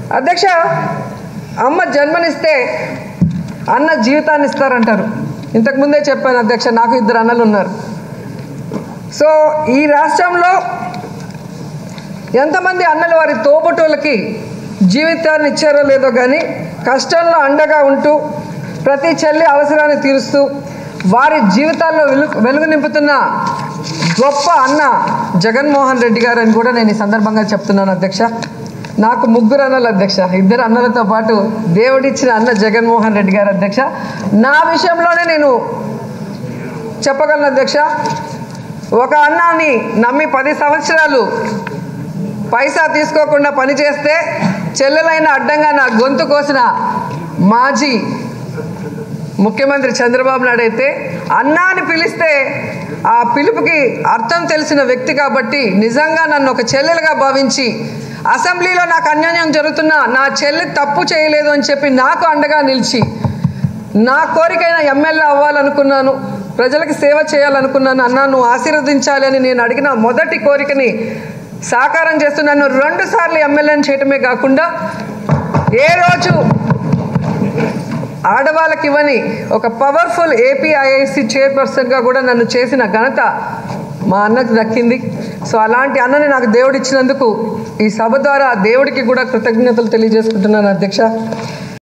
అధ్యక్ష అమ్మ జన్మనిస్తే అన్న జీవితాన్ని ఇస్తారంటారు ఇంతకుముందే చెప్పాను అధ్యక్ష నాకు ఇద్దరు అన్నలు ఉన్నారు సో ఈ రాష్ట్రంలో ఎంతమంది అన్నలు వారి తోబుట్టువులకి జీవితాన్ని ఇచ్చారో లేదో కానీ కష్టంలో అండగా ఉంటూ ప్రతి చెల్లి అవసరాన్ని తీరుస్తూ వారి జీవితాల్లో వెలుగు వెలుగు నింపుతున్న గొప్ప అన్న జగన్మోహన్ రెడ్డి గారు అని కూడా నేను ఈ సందర్భంగా చెప్తున్నాను అధ్యక్ష నాకు ముగ్గురు అన్నలు అధ్యక్ష ఇద్దరు అన్నలతో పాటు దేవుడిచ్చిన అన్న జగన్మోహన్ రెడ్డి గారు అధ్యక్ష నా విషయంలోనే నేను చెప్పగలను అధ్యక్ష ఒక అన్నాన్ని నమ్మి పది సంవత్సరాలు పైసా తీసుకోకుండా పనిచేస్తే చెల్లెలైన అడ్డంగా నా గొంతు కోసిన మాజీ ముఖ్యమంత్రి చంద్రబాబు నాయుడు అయితే అన్నా అని పిలిస్తే ఆ పిలుపుకి అర్థం తెలిసిన వ్యక్తి కాబట్టి నిజంగా నన్ను ఒక చెల్లెలుగా భావించి అసెంబ్లీలో నాకు అన్యాయం జరుగుతున్నా నా చెల్లి తప్పు చేయలేదు అని చెప్పి నాకు అండగా నిలిచి నా కోరికైన ఎమ్మెల్యే అవ్వాలనుకున్నాను ప్రజలకు సేవ చేయాలనుకున్నాను అన్నా నువ్వు ఆశీర్వదించాలి అని నేను అడిగిన మొదటి కోరికని సాకారం చేస్తూ నన్ను రెండు సార్లు ఎమ్మెల్యేని చేయటమే కాకుండా ఏ రోజు ఆడవాళ్ళకి ఇవ్వని ఒక పవర్ఫుల్ ఏపీఐఐసి చైర్పర్సన్గా కూడా నన్ను చేసిన ఘనత మా అన్నకు దక్కింది సో అలాంటి అన్నని నాకు దేవుడు ఇచ్చినందుకు ఈ సభ ద్వారా దేవుడికి కూడా కృతజ్ఞతలు తెలియజేసుకుంటున్నాను అధ్యక్ష